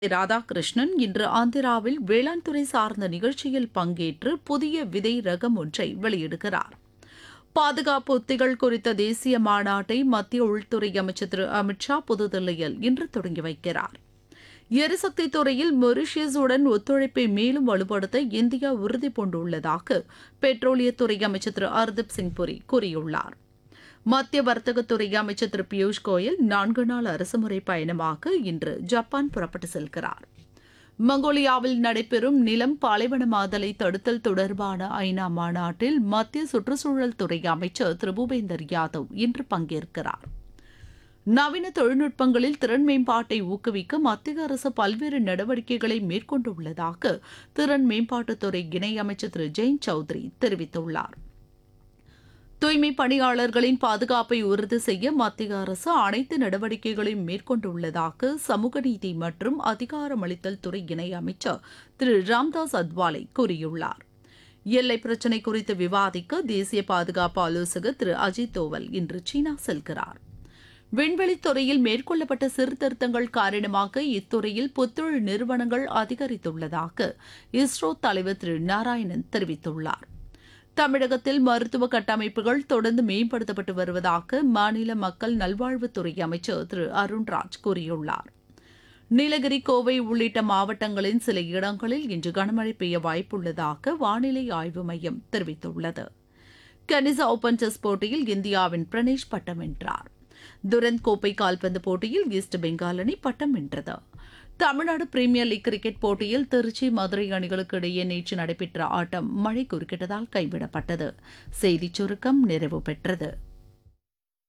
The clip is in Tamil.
ராதாகிருஷ்ணன் இன்று ஆந்திராவில் வேளாண் துறை சார்ந்த நிகழ்ச்சியில் பங்கேற்று புதிய விதை ரகம் ஒன்றை வெளியிடுகிறார் பாதுகாப்பு உத்திகள் குறித்த தேசிய மாநாட்டை மத்திய உள்துறை அமைச்சர் திரு அமித்ஷா புதுதில்லியில் இன்று தொடங்கி வைக்கிறார் எரிசக்தி துறையில் மொரிஷியஸுடன் ஒத்துழைப்பை மேலும் வலுப்படுத்த இந்தியா உறுதி பூண்டுள்ளதாக பெட்ரோலியத்துறை அமைச்சர் திரு ஹர்தீப் சிங் புரி கூறியுள்ளார் மத்திய வர்த்தகத்துறை அமைச்சர் திரு பியூஷ் கோயல் நான்கு நாள் அரசுமுறை பயணமாக இன்று ஜப்பான் புறப்பட்டு செல்கிறார் மங்கோலியாவில் நடைபெறும் நிலம் பாலைவனமாதலை தடுத்தல் தொடர்பான ஐநா மாநாட்டில் மத்திய சுற்றுச்சூழல் துறை அமைச்சர் திரு பூபேந்தர் யாதவ் இன்று பங்கேற்கிறார் நவீன தொழில்நுட்பங்களில் திறன் மேம்பாட்டை ஊக்குவிக்க மத்திய அரசு பல்வேறு நடவடிக்கைகளை மேற்கொண்டுள்ளதாக திறன் மேம்பாட்டுத்துறை இணையமைச்சர் திரு ஜெயந்த் சௌத்ரி தெரிவித்துள்ளார் தூய்மை பணியாளர்களின் பாதுகாப்பை உறுதி செய்ய மத்திய அரசு அனைத்து நடவடிக்கைகளையும் மேற்கொண்டுள்ளதாக சமூக நீதி மற்றும் அதிகாரமளித்தல் துறை இணையமைச்சர் திரு ராம்தாஸ் அத்வாலே கூறியுள்ளார் எல்லை பிரச்சினை குறித்து விவாதிக்க தேசிய பாதுகாப்பு ஆலோசகர் திரு அஜித் தோவல் இன்று சீனா செல்கிறார் விண்வெளித் துறையில் மேற்கொள்ளப்பட்ட சீர்திருத்தங்கள் காரணமாக இத்துறையில் புத்தொழில் நிறுவனங்கள் அதிகரித்துள்ளதாக இஸ்ரோ தலைவர் திரு நாராயணன் தெரிவித்துள்ளார் தமிழகத்தில் மருத்துவ கட்டமைப்புகள் தொடர்ந்து மேம்படுத்தப்பட்டு வருவதாக மாநில மக்கள் நல்வாழ்வுத்துறை அமைச்சர் திரு அருண்ராஜ் கூறியுள்ளார் நீலகிரி கோவை உள்ளிட்ட மாவட்டங்களின் சில இடங்களில் இன்று கனமழை பெய்ய வாய்ப்புள்ளதாக வானிலை ஆய்வு மையம் தெரிவித்துள்ளது கனிசா ஓபன் செஸ் போட்டியில் இந்தியாவின் பிரணேஷ் பட்டம் வென்றார் துரந்த் கோப்பை கால்பந்து போட்டியில் ஈஸ்ட் பெங்கால் அணி பட்டம் வென்றது தமிழ்நாடு பிரீமியர் லீக் கிரிக்கெட் போட்டியில் திருச்சி மதுரை அணிகளுக்கு இடையே நேற்று நடைபெற்ற ஆட்டம் மழை குறுக்கிட்டதால் கைவிடப்பட்டது செய்திச் சுருக்கம் நிறைவு பெற்றது